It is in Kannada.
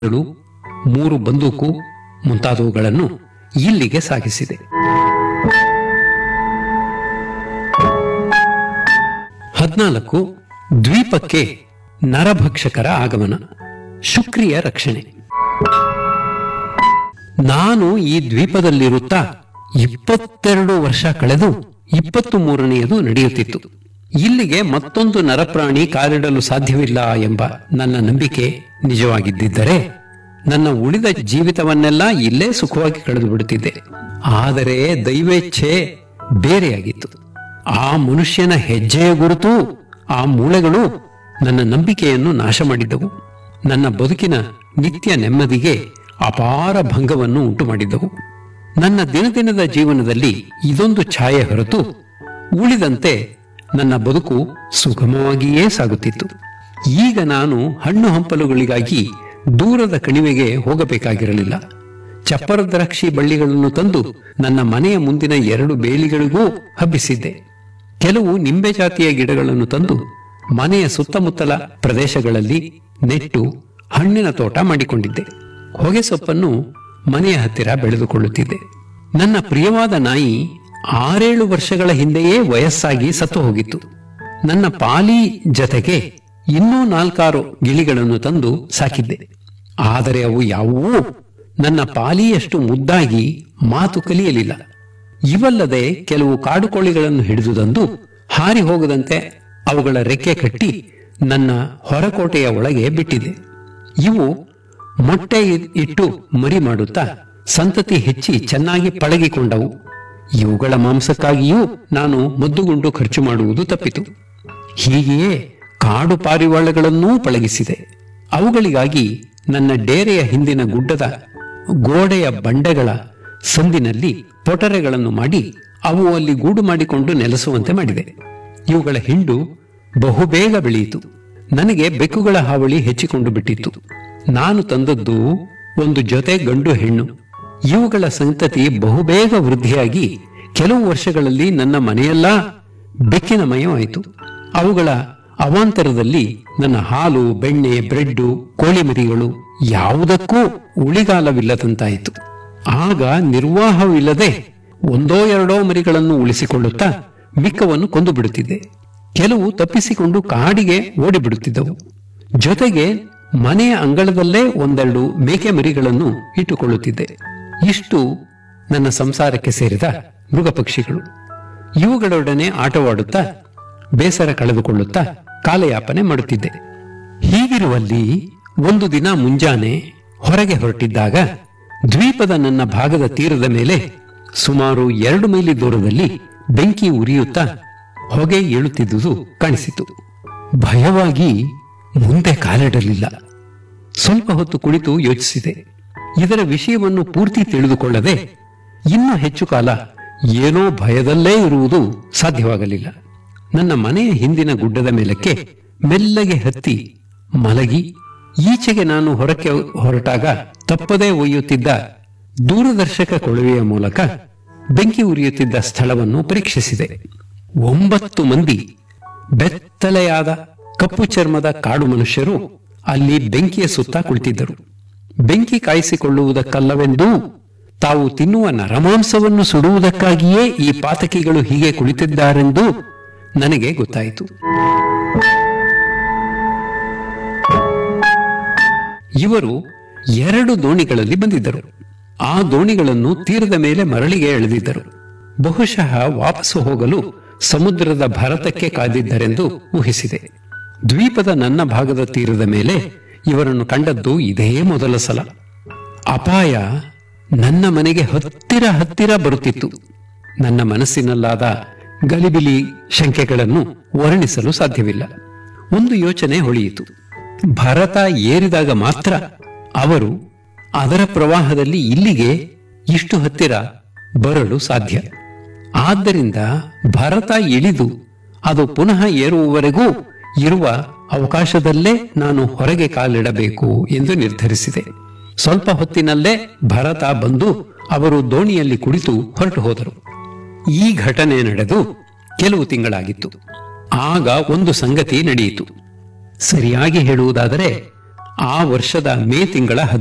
ಗಳು, ಮೂರು ಬಂದೂಕು ಮುಂತಾದವುಗಳನ್ನು ಇಲ್ಲಿಗೆ ಸಾಗಿಸಿದೆ ಹದಿನಾಲ್ಕು ದ್ವೀಪಕ್ಕೆ ನರಭಕ್ಷಕರ ಆಗಮನ ಶುಕ್ರಿಯ ರಕ್ಷಣೆ ನಾನು ಈ ದ್ವೀಪದಲ್ಲಿರುತ್ತಾ ಇಪ್ಪತ್ತೆರಡು ವರ್ಷ ಕಳೆದು ಇಪ್ಪತ್ತು ಮೂರನೆಯದು ನಡೆಯುತ್ತಿತ್ತು ಇಲ್ಲಿಗೆ ಮತ್ತೊಂದು ನರಪ್ರಾಣಿ ಕಾಲಿಡಲು ಸಾಧ್ಯವಿಲ್ಲ ಎಂಬ ನನ್ನ ನಂಬಿಕೆ ನಿಜವಾಗಿದ್ದಿದ್ದರೆ ನನ್ನ ಉಳಿದ ಜೀವಿತವನ್ನೆಲ್ಲ ಇಲ್ಲೇ ಸುಖವಾಗಿ ಕಳೆದು ಬಿಡುತ್ತಿದ್ದೆ ಆದರೆ ದೈವೇಚ್ಛೆ ಬೇರೆಯಾಗಿತ್ತು ಆ ಮನುಷ್ಯನ ಹೆಜ್ಜೆಯ ಗುರುತು ಆ ಮೂಳೆಗಳು ನನ್ನ ನಂಬಿಕೆಯನ್ನು ನಾಶ ಮಾಡಿದ್ದವು ನನ್ನ ಬದುಕಿನ ನಿತ್ಯ ನೆಮ್ಮದಿಗೆ ಅಪಾರ ಭಂಗವನ್ನು ಉಂಟು ಮಾಡಿದ್ದವು ನನ್ನ ದಿನದಿನದ ಜೀವನದಲ್ಲಿ ಇದೊಂದು ಛಾಯೆ ಹೊರತು ಉಳಿದಂತೆ ನನ್ನ ಬದುಕು ಸುಗಮವಾಗಿಯೇ ಸಾಗುತ್ತಿತ್ತು ಈಗ ನಾನು ಹಣ್ಣು ಹಂಪಲುಗಳಿಗಾಗಿ ದೂರದ ಕಣಿವೆಗೆ ಹೋಗಬೇಕಾಗಿರಲಿಲ್ಲ ಚಪ್ಪರ ದ್ರಾಕ್ಷಿ ಬಳ್ಳಿಗಳನ್ನು ತಂದು ನನ್ನ ಮನೆಯ ಮುಂದಿನ ಎರಡು ಬೇಲಿಗಳಿಗೂ ಹಬ್ಬಿಸಿದ್ದೆ ಕೆಲವು ನಿಂಬೆ ಜಾತಿಯ ಗಿಡಗಳನ್ನು ತಂದು ಮನೆಯ ಸುತ್ತಮುತ್ತಲ ಪ್ರದೇಶಗಳಲ್ಲಿ ನೆಟ್ಟು ಹಣ್ಣಿನ ತೋಟ ಮಾಡಿಕೊಂಡಿದ್ದೆ ಹೊಗೆ ಸೊಪ್ಪನ್ನು ಮನೆಯ ಹತ್ತಿರ ಬೆಳೆದುಕೊಳ್ಳುತ್ತಿದ್ದೆ ನನ್ನ ಪ್ರಿಯವಾದ ನಾಯಿ ಆರೇಳು ವರ್ಷಗಳ ಹಿಂದೆಯೇ ವಯಸ್ಸಾಗಿ ಸತ್ತು ಹೋಗಿತ್ತು ನನ್ನ ಪಾಲಿ ಜತೆಗೆ ಇನ್ನೂ ನಾಲ್ಕಾರು ಗಿಳಿಗಳನ್ನು ತಂದು ಸಾಕಿದ್ದೆ ಆದರೆ ಅವು ಯಾವುವೂ ನನ್ನ ಪಾಲಿಯಷ್ಟು ಮುದ್ದಾಗಿ ಮಾತು ಕಲಿಯಲಿಲ್ಲ ಇವಲ್ಲದೆ ಕೆಲವು ಕಾಡುಕೋಳಿಗಳನ್ನು ಹಿಡಿದು ತಂದು ಹಾರಿ ಹೋಗದಂತೆ ಅವುಗಳ ರೆಕ್ಕೆ ಕಟ್ಟಿ ನನ್ನ ಹೊರಕೋಟೆಯ ಒಳಗೆ ಬಿಟ್ಟಿದ್ದೆ ಇವು ಮೊಟ್ಟೆ ಇ- ಇಟ್ಟು ಮರಿ ಮಾಡುತ್ತಾ ಸಂತತಿ ಹೆಚ್ಚಿ ಚೆನ್ನಾಗಿ ಪಳಗಿಕೊಂಡವು ಇವುಗಳ ಮಾಂಸಕ್ಕಾಗಿಯೂ ನಾನು ಮದ್ದುಗುಂಡು ಖರ್ಚು ಮಾಡುವುದು ತಪ್ಪಿತು ಹೀಗೆಯೇ ಕಾಡು ಪಾರಿವಾಳಗಳನ್ನೂ ಪಳಗಿಸಿದೆ ಅವುಗಳಿಗಾಗಿ ನನ್ನ ಡೇರೆಯ ಹಿಂದಿನ ಗುಡ್ಡದ ಗೋಡೆಯ ಬಂಡೆಗಳ ಸಂದಿನಲ್ಲಿ ಪೊಟರೆಗಳನ್ನು ಮಾಡಿ ಅವು ಅಲ್ಲಿ ಗೂಡು ಮಾಡಿಕೊಂಡು ನೆಲೆಸುವಂತೆ ಮಾಡಿದೆ ಇವುಗಳ ಹಿಂಡು ಬಹುಬೇಗ ಬೆಳೆಯಿತು ನನಗೆ ಬೆಕ್ಕುಗಳ ಹಾವಳಿ ಹೆಚ್ಚಿಕೊಂಡು ಬಿಟ್ಟಿತ್ತು ನಾನು ತಂದದ್ದು ಒಂದು ಜೊತೆ ಗಂಡು ಹೆಣ್ಣು ಇವುಗಳ ಸಂತತಿ ಬಹುಬೇಗ ವೃದ್ಧಿಯಾಗಿ ಕೆಲವು ವರ್ಷಗಳಲ್ಲಿ ನನ್ನ ಮನೆಯೆಲ್ಲ ಬೆಕ್ಕಿನ ಮಯವಾಯಿತು ಅವುಗಳ ಅವಾಂತರದಲ್ಲಿ ನನ್ನ ಹಾಲು ಬೆಣ್ಣೆ ಬ್ರೆಡ್ಡು ಕೋಳಿ ಮರಿಗಳು ಯಾವುದಕ್ಕೂ ಉಳಿಗಾಲವಿಲ್ಲದಂತಾಯಿತು ಆಗ ನಿರ್ವಾಹವಿಲ್ಲದೆ ಒಂದೋ ಎರಡೋ ಮರಿಗಳನ್ನು ಉಳಿಸಿಕೊಳ್ಳುತ್ತಾ ಮಿಕ್ಕವನ್ನು ಕೊಂದು ಬಿಡುತ್ತಿದ್ದೆ ಕೆಲವು ತಪ್ಪಿಸಿಕೊಂಡು ಕಾಡಿಗೆ ಓಡಿಬಿಡುತ್ತಿದ್ದವು ಜೊತೆಗೆ ಮನೆಯ ಅಂಗಳದಲ್ಲೇ ಒಂದೆರಡು ಮೇಕೆ ಮರಿಗಳನ್ನು ಇಟ್ಟುಕೊಳ್ಳುತ್ತಿದ್ದೆ ಇಷ್ಟು ನನ್ನ ಸಂಸಾರಕ್ಕೆ ಸೇರಿದ ಮೃಗ ಪಕ್ಷಿಗಳು ಇವುಗಳೊಡನೆ ಆಟವಾಡುತ್ತಾ ಬೇಸರ ಕಳೆದುಕೊಳ್ಳುತ್ತಾ ಕಾಲಯಾಪನೆ ಮಾಡುತ್ತಿದ್ದೆ ಹೀಗಿರುವಲ್ಲಿ ಒಂದು ದಿನ ಮುಂಜಾನೆ ಹೊರಗೆ ಹೊರಟಿದ್ದಾಗ ದ್ವೀಪದ ನನ್ನ ಭಾಗದ ತೀರದ ಮೇಲೆ ಸುಮಾರು ಎರಡು ಮೈಲಿ ದೂರದಲ್ಲಿ ಬೆಂಕಿ ಉರಿಯುತ್ತಾ ಹೊಗೆ ಏಳುತ್ತಿದ್ದುದು ಕಾಣಿಸಿತು ಭಯವಾಗಿ ಮುಂದೆ ಕಾಲಿಡಲಿಲ್ಲ ಸ್ವಲ್ಪ ಹೊತ್ತು ಕುಳಿತು ಯೋಚಿಸಿದೆ ಇದರ ವಿಷಯವನ್ನು ಪೂರ್ತಿ ತಿಳಿದುಕೊಳ್ಳದೆ ಇನ್ನೂ ಹೆಚ್ಚು ಕಾಲ ಏನೋ ಭಯದಲ್ಲೇ ಇರುವುದು ಸಾಧ್ಯವಾಗಲಿಲ್ಲ ನನ್ನ ಮನೆಯ ಹಿಂದಿನ ಗುಡ್ಡದ ಮೇಲಕ್ಕೆ ಮೆಲ್ಲಗೆ ಹತ್ತಿ ಮಲಗಿ ಈಚೆಗೆ ನಾನು ಹೊರಕ್ಕೆ ಹೊರಟಾಗ ತಪ್ಪದೇ ಒಯ್ಯುತ್ತಿದ್ದ ದೂರದರ್ಶಕ ಕೊಳವೆಯ ಮೂಲಕ ಬೆಂಕಿ ಉರಿಯುತ್ತಿದ್ದ ಸ್ಥಳವನ್ನು ಪರೀಕ್ಷಿಸಿದೆ ಒಂಬತ್ತು ಮಂದಿ ಬೆತ್ತಲೆಯಾದ ಕಪ್ಪು ಚರ್ಮದ ಕಾಡು ಮನುಷ್ಯರು ಅಲ್ಲಿ ಬೆಂಕಿಯ ಸುತ್ತ ಕುಳಿತಿದ್ದರು ಬೆಂಕಿ ಕಾಯಿಸಿಕೊಳ್ಳುವುದಕ್ಕಲ್ಲವೆಂದೂ ತಾವು ತಿನ್ನುವ ನರಮಾಂಸವನ್ನು ಸುಡುವುದಕ್ಕಾಗಿಯೇ ಈ ಪಾತಕಿಗಳು ಹೀಗೆ ಕುಳಿತಿದ್ದಾರೆಂದು ನನಗೆ ಗೊತ್ತಾಯಿತು ಇವರು ಎರಡು ದೋಣಿಗಳಲ್ಲಿ ಬಂದಿದ್ದರು ಆ ದೋಣಿಗಳನ್ನು ತೀರದ ಮೇಲೆ ಮರಳಿಗೆ ಎಳೆದಿದ್ದರು ಬಹುಶಃ ವಾಪಸ್ಸು ಹೋಗಲು ಸಮುದ್ರದ ಭರತಕ್ಕೆ ಕಾದಿದ್ದರೆಂದು ಊಹಿಸಿದೆ ದ್ವೀಪದ ನನ್ನ ಭಾಗದ ತೀರದ ಮೇಲೆ ಇವರನ್ನು ಕಂಡದ್ದು ಇದೇ ಮೊದಲ ಸಲ ಅಪಾಯ ನನ್ನ ಮನೆಗೆ ಹತ್ತಿರ ಹತ್ತಿರ ಬರುತ್ತಿತ್ತು ನನ್ನ ಮನಸ್ಸಿನಲ್ಲಾದ ಗಲಿಬಿಲಿ ಶಂಕೆಗಳನ್ನು ವರ್ಣಿಸಲು ಸಾಧ್ಯವಿಲ್ಲ ಒಂದು ಯೋಚನೆ ಹೊಳೆಯಿತು ಭರತ ಏರಿದಾಗ ಮಾತ್ರ ಅವರು ಅದರ ಪ್ರವಾಹದಲ್ಲಿ ಇಲ್ಲಿಗೆ ಇಷ್ಟು ಹತ್ತಿರ ಬರಲು ಸಾಧ್ಯ ಆದ್ದರಿಂದ ಭರತ ಇಳಿದು ಅದು ಪುನಃ ಏರುವವರೆಗೂ ಇರುವ ಅವಕಾಶದಲ್ಲೇ ನಾನು ಹೊರಗೆ ಕಾಲಿಡಬೇಕು ಎಂದು ನಿರ್ಧರಿಸಿದೆ ಸ್ವಲ್ಪ ಹೊತ್ತಿನಲ್ಲೇ ಭರತ ಬಂದು ಅವರು ದೋಣಿಯಲ್ಲಿ ಕುಳಿತು ಹೊರಟು ಹೋದರು ಈ ಘಟನೆ ನಡೆದು ಕೆಲವು ತಿಂಗಳಾಗಿತ್ತು ಆಗ ಒಂದು ಸಂಗತಿ ನಡೆಯಿತು ಸರಿಯಾಗಿ ಹೇಳುವುದಾದರೆ ಆ ವರ್ಷದ ಮೇ ತಿಂಗಳ